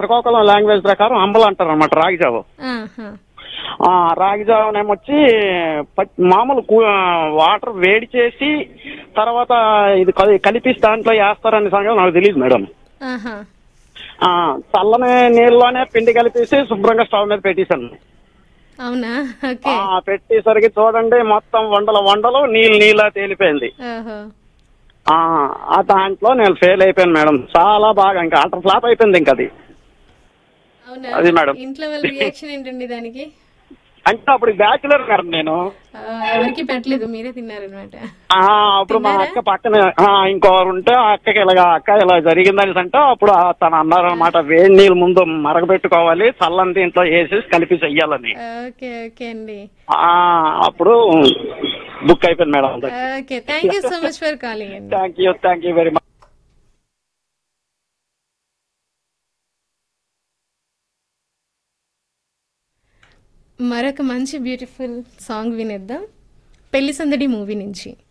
Srikakulam language ప్రకారం అంబలు అంటారు అనమాట రాగి జావ ఆహా. ఆ రాగి జావనేమొచ్చి ప- మామూలు కూ- వాటర్ వేడి చేసి తర్వాత ఇది కలి- కలిపి దాంట్లో వేస్తారనే సంగతి నాకు తెలియదు మేడం ఆహా. ఆ చల్లని నీళ్ళలోనే పిండి కలిపేసి శుభ్రంగా స్టవ్ మీద పెట్టేశాను అవునా ఓకే ఆ పెట్టేసరికి చూడండి మొత్తం వండల వండలు నీళ్ళు నీళ్ళ తేలిపోయింది ఓహో ఆ ఆ దాంట్లో నేను ఫెయిల్ అయిపోయాను మేడం చాలా బాగా ఇంకా అల్టర్ ఫ్లాప్ అయిపోయింది ఇంకా అది అవునా అది మేడం. ఇంట్లో వాళ్ళ రియాక్షన్ ఏంటండి దానికి అంటే అప్పుడు బ్యాచులర్ మేడం నేను ఆ, ఎవరికి పెట్టలేదు మీరే తిన్నారనమాట ఆ అప్పుడు మా అక్క పక్కన ఆ, ఇంకోరు ఉంటే ఆ అక్కకి ఇలాగా అక్క ఇలా జరిగిందని అంటే అప్పుడు ఆ తను అన్నారనమాట వేడి నీళ్ళు ముందు మరగబెట్టుకోవాలి చల్లని దీంట్లో వేసేసి కలిపి చెయ్యాలని ఓకే ఓకే అండి ఆ అప్పుడు బుక్ అయిపోయింది madam okay thank you so much for calling అండి thank you thank you very much మరొక మంచి బ్యూటిఫుల్ సాంగ్ వినేద్దాం పెళ్లి సందడి మూవీ నుంచి